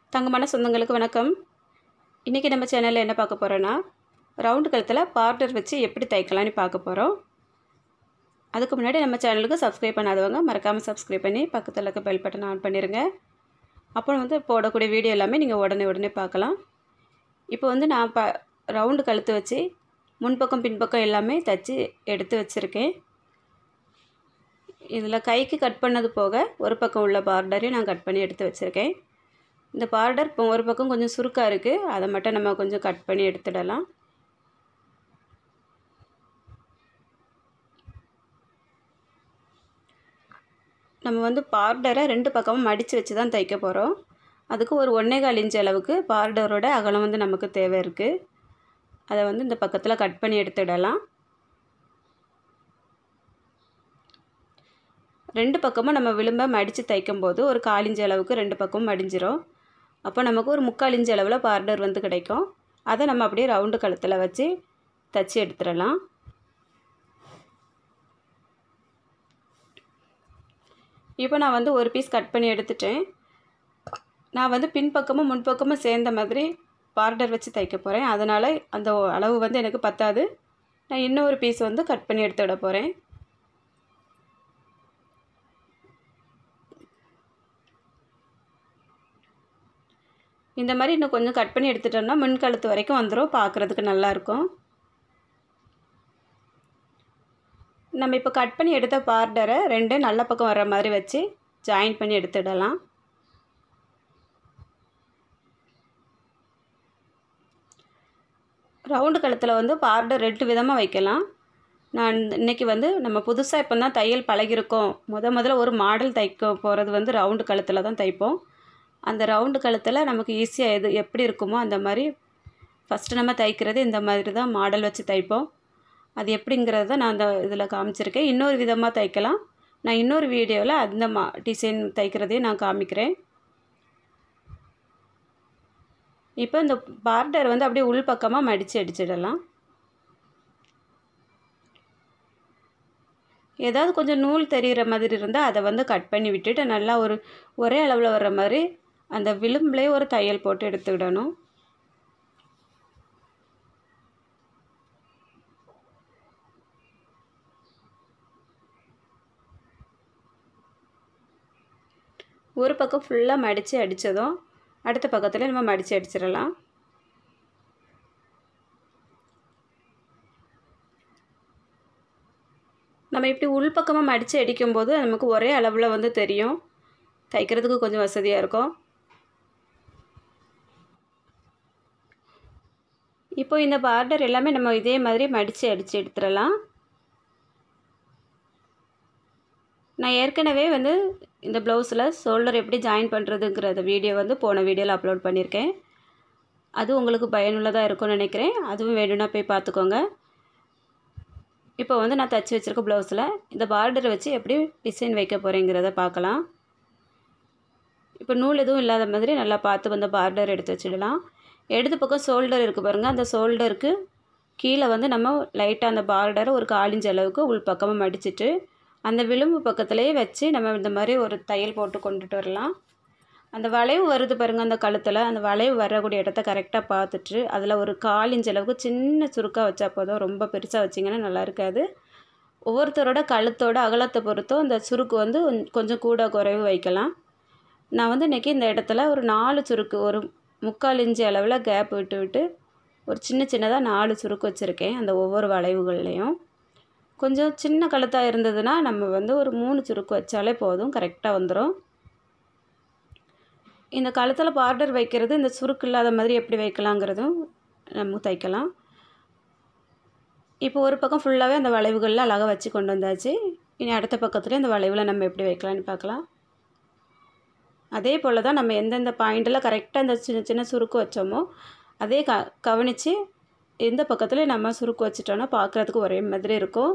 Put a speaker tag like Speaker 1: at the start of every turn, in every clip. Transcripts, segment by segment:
Speaker 1: தங்கமான சொந்தங்களுக்கு வணக்கம் இன்றைக்கி நம்ம சேனலில் என்ன பார்க்க போகிறோன்னா ரவுண்டு கழுத்தில் பார்டர் வச்சு எப்படி தைக்கலான்னு பார்க்க போகிறோம் அதுக்கு முன்னாடி நம்ம சேனலுக்கு சப்ஸ்கிரைப் பண்ணாதவங்க மறக்காமல் சப்ஸ்கிரைப் பண்ணி பக்கத்தில் இருக்க பெல் பட்டன் ஆன் பண்ணிடுங்க அப்போ வந்து போடக்கூடிய வீடியோ எல்லாமே நீங்கள் உடனே உடனே பார்க்கலாம் இப்போ வந்து நான் ப ரவுண்டு கழுத்து வச்சு முன்பக்கம் பின்பக்கம் எல்லாமே தைச்சி எடுத்து வச்சுருக்கேன் இதில் கைக்கு கட் பண்ணது போக ஒரு பக்கம் உள்ள பார்டரையும் நான் கட் பண்ணி எடுத்து வச்சுருக்கேன் இந்த பார்டர் இப்போ ஒரு பக்கம் கொஞ்சம் சுருக்காக இருக்குது அதை மட்டும் நம்ம கொஞ்சம் கட் பண்ணி எடுத்துடலாம் நம்ம வந்து பார்டரை ரெண்டு பக்கமும் மடித்து வச்சு தான் தைக்க போகிறோம் அதுக்கு ஒரு ஒன்றே கால் இன்ச் அளவுக்கு பார்டரோட அகலம் வந்து நமக்கு தேவை இருக்குது அதை வந்து இந்த பக்கத்தில் கட் பண்ணி எடுத்துடலாம் ரெண்டு பக்கமும் நம்ம விளிம்பை மடித்து தைக்கும் போது ஒரு காலிஞ்சு அளவுக்கு ரெண்டு பக்கமும் மடிஞ்சிரும் அப்போ நமக்கு ஒரு முக்கால் இன்ச்சு அளவில் பார்டர் வந்து கிடைக்கும் அதை நம்ம அப்படியே ரவுண்டு கழுத்தில் வச்சு தைச்சி எடுத்துடலாம் இப்போ நான் வந்து ஒரு பீஸ் கட் பண்ணி எடுத்துட்டேன் நான் வந்து பின்பக்கமும் முன்பக்கமும் சேர்ந்த மாதிரி பார்டர் வச்சு தைக்க போகிறேன் அதனால் அந்த அளவு வந்து எனக்கு பத்தாது நான் இன்னொரு பீஸ் வந்து கட் பண்ணி எடுத்துவிட போகிறேன் இந்த மாதிரி இன்னும் கொஞ்சம் கட் பண்ணி எடுத்துட்டோம்னா முன் கழுத்து வரைக்கும் வந்துடும் பார்க்குறதுக்கு நல்லாயிருக்கும் நம்ம இப்போ கட் பண்ணி எடுத்த பார்டரை ரெண்டு நல்ல பக்கம் வர்ற மாதிரி வச்சு ஜாயின் பண்ணி எடுத்துடலாம் ரவுண்டு கழுத்தில் வந்து பார்டர் ரெண்டு விதமாக வைக்கலாம் நான் இன்றைக்கி வந்து நம்ம புதுசாக இப்போ தான் தையல் பழகிருக்கோம் முத முதல்ல ஒரு மாடல் தைக்க போகிறது வந்து ரவுண்டு கழுத்தில் தான் தைப்போம் அந்த ரவுண்டு கழுத்தில் நமக்கு ஈஸியாக எது எப்படி இருக்குமோ அந்த மாதிரி ஃபஸ்ட்டு நம்ம தைக்கிறது இந்த மாதிரி தான் மாடல் வச்சு தைப்போம் அது எப்படிங்கிறத நான் அந்த இதில் காமிச்சிருக்கேன் இன்னொரு விதமாக தைக்கலாம் நான் இன்னொரு வீடியோவில் அந்த மா டிசைன் தைக்கிறதையும் நான் காமிக்கிறேன் இப்போ இந்த பார்டர் வந்து அப்படியே உள் பக்கமாக மடித்து அடிச்சிடலாம் ஏதாவது கொஞ்சம் நூல் தெரிகிற மாதிரி இருந்தால் அதை வந்து கட் பண்ணி விட்டுட்டு நல்லா ஒரு ஒரே அளவில் வர்ற மாதிரி அந்த விளிம்புலேயே ஒரு தையல் போட்டு எடுத்துக்கிடணும் ஒரு பக்கம் ஃபுல்லாக மடித்து அடித்ததும் அடுத்த பக்கத்தில் நம்ம மடித்து அடிச்சிடலாம் நம்ம இப்படி உள் பக்கமாக மடித்து அடிக்கும்போது நமக்கு ஒரே அளவில் வந்து தெரியும் தைக்கிறதுக்கு கொஞ்சம் வசதியாக இருக்கும் இப்போ இந்த பார்டர் எல்லாமே நம்ம இதே மாதிரி மடித்து அடித்து எடுத்துடலாம் நான் ஏற்கனவே வந்து இந்த ப்ளவுஸில் ஷோல்டர் எப்படி ஜாயின் பண்ணுறதுங்கிறத வீடியோ வந்து போன வீடியோவில் அப்லோட் பண்ணியிருக்கேன் அது உங்களுக்கு பயனுள்ளதாக இருக்கும்னு நினைக்கிறேன் அதுவும் வேணும்னா போய் பார்த்துக்கோங்க இப்போ வந்து நான் தைச்சி வச்சுருக்க ப்ளவுஸில் இந்த பார்டரை வச்சு எப்படி டிசைன் வைக்க போகிறேங்கிறத பார்க்கலாம் இப்போ நூல் எதுவும் இல்லாத மாதிரி நல்லா பார்த்து வந்து பார்டர் எடுத்து வச்சிடலாம் இடது பக்கம் ஷோல்டர் இருக்குது பாருங்கள் அந்த ஷோல்டருக்கு கீழே வந்து நம்ம லைட்டாக அந்த பார்டரை ஒரு காலிஞ்ச அளவுக்கு உள் பக்கமாக மடிச்சிட்டு அந்த விளிம்பு பக்கத்துலேயே வச்சு நம்ம இந்த மாதிரி ஒரு தையல் போட்டு கொண்டுட்டு வரலாம் அந்த வளைவு வருது பாருங்கள் அந்த கழுத்தில் அந்த வளைவு வரக்கூடிய இடத்த கரெக்டாக பார்த்துட்டு அதில் ஒரு காலிஞ்ச அளவுக்கு சின்ன சுருக்காக வச்சா போதும் ரொம்ப பெருசாக வச்சிங்கன்னா நல்லா இருக்காது ஒவ்வொருத்தரோட கழுத்தோட அகலத்தை பொறுத்தும் அந்த சுருக்கு வந்து கொஞ்சம் கூட குறைவு வைக்கலாம் நான் வந்து இன்றைக்கி இந்த இடத்துல ஒரு நாலு சுருக்கு ஒரு முக்கால் இன்ச்சு அளவில் கேப் விட்டு விட்டு ஒரு சின்ன சின்னதாக நாலு சுருக்கு வச்சுருக்கேன் அந்த ஒவ்வொரு வளைவுகள்லேயும் கொஞ்சம் சின்ன கழுத்தாக இருந்ததுன்னா நம்ம வந்து ஒரு மூணு சுருக்கு வச்சாலே போதும் கரெக்டாக வந்துடும் இந்த கழுத்தில் பார்டர் வைக்கிறது இந்த சுருக்கு இல்லாத மாதிரி எப்படி வைக்கலாங்கிறதும் நம்ம தைக்கலாம் இப்போ ஒரு பக்கம் ஃபுல்லாகவே அந்த வளைவுகளில் அழகாக வச்சு கொண்டு வந்தாச்சு இனி அடுத்த பக்கத்துலேயும் அந்த வளைவில் நம்ம எப்படி வைக்கலான்னு பார்க்கலாம் அதே போல் தான் நம்ம எந்தெந்த பாயிண்டில் கரெக்டாக இந்த சின்ன சின்ன சுருக்கு வச்சோமோ அதே க கவனித்து எந்த பக்கத்தில் நம்ம சுருக்கு வச்சிட்டோன்னா பார்க்குறதுக்கு ஒரே மாதிரி இருக்கும்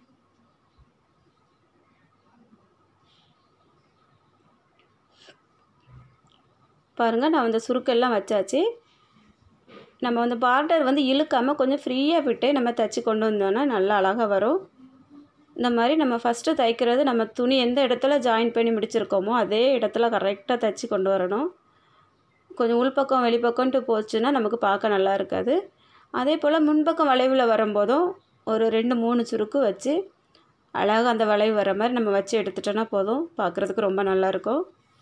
Speaker 1: பாருங்கள் நான் அந்த சுருக்கெல்லாம் வச்சாச்சு நம்ம வந்து பார்டர் வந்து இழுக்காமல் கொஞ்சம் ஃப்ரீயாக விட்டு நம்ம தைச்சி கொண்டு வந்தோன்னா நல்லா அழகாக வரும் இந்த மாதிரி நம்ம ஃபஸ்ட்டு தைக்கிறது நம்ம துணி எந்த இடத்துல ஜாயின் பண்ணி முடிச்சிருக்கோமோ அதே இடத்துல கரெக்டாக தைச்சி கொண்டு வரணும் கொஞ்சம் உள்பக்கம் வெளிப்பக்கம்ன்ட்டு போச்சுன்னா நமக்கு பார்க்க நல்லா இருக்காது அதே போல் முன்பக்கம் வளைவில் வரும்போதும் ஒரு ரெண்டு மூணு சுருக்கு வச்சு அழகாக அந்த வளைவு வர மாதிரி நம்ம வச்சு எடுத்துட்டோன்னா போதும் பார்க்குறதுக்கு ரொம்ப நல்லாயிருக்கும்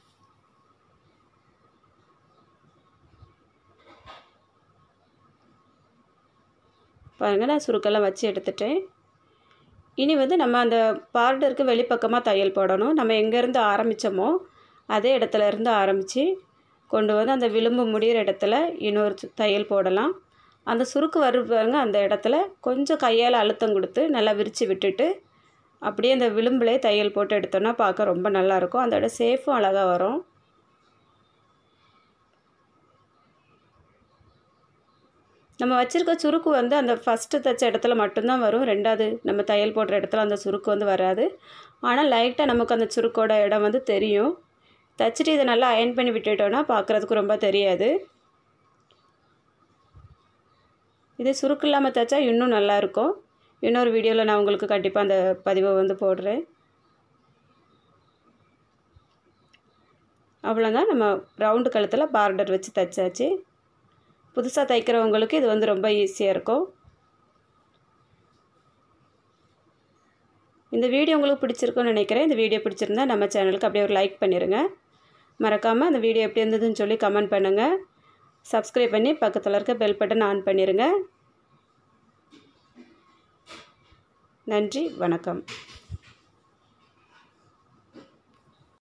Speaker 1: பாருங்கள் நான் சுருக்கெல்லாம் வச்சு எடுத்துட்டேன் இனி வந்து நம்ம அந்த பார்டருக்கு வெளிப்பக்கமாக தையல் போடணும் நம்ம எங்கேருந்து ஆரம்பித்தோமோ அதே இடத்துல இருந்து ஆரம்பித்து கொண்டு வந்து அந்த விளிம்பு முடிகிற இடத்துல இன்னொரு சு- தையல் போடலாம் அந்த சுருக்கு வருவாங்க அந்த இடத்துல கொஞ்சம் கையால் அழுத்தம் கொடுத்து நல்லா விரித்து விட்டுட்டு அப்படியே அந்த விளிம்புலே தையல் போட்டு எடுத்தோன்னா பார்க்க ரொம்ப நல்லாயிருக்கும் அந்த இடம் சேஃபும் அழகாக வரும் நம்ம வச்சுருக்க சுருக்கு வந்து அந்த ஃபஸ்ட்டு தைச்ச இடத்துல மட்டும்தான் வரும் ரெண்டாவது நம்ம தையல் போடுற இடத்துல அந்த சுருக்கு வந்து வராது ஆனால் லைட்டாக நமக்கு அந்த சுருக்கோட இடம் வந்து தெரியும் தைச்சிட்டு இதை நல்லா அயன் பண்ணி விட்டுட்டோன்னா பார்க்குறதுக்கு ரொம்ப தெரியாது இதே சுருக்கு இல்லாமல் தைச்சா இன்னும் நல்லாயிருக்கும் இன்னொரு வீடியோவில் நான் உங்களுக்கு கண்டிப்பாக அந்த பதிவை வந்து போடுறேன் அவ்வளோதான் நம்ம ரவுண்டு கழுத்தில் பார்டர் வச்சு தைச்சாச்சு புதுசாக தைக்கிறவங்களுக்கு இது வந்து ரொம்ப ஈஸியாக இருக்கும் இந்த வீடியோ உங்களுக்கு பிடிச்சிருக்குன்னு நினைக்கிறேன் இந்த வீடியோ பிடிச்சிருந்தா நம்ம சேனலுக்கு அப்படியே ஒரு லைக் பண்ணிடுங்க மறக்காமல் அந்த வீடியோ எப்படி இருந்ததுன்னு சொல்லி கமெண்ட் பண்ணுங்கள் சப்ஸ்கிரைப் பண்ணி பக்கத்தில் இருக்க பெல் பட்டன் ஆன் பண்ணிடுங்க நன்றி வணக்கம்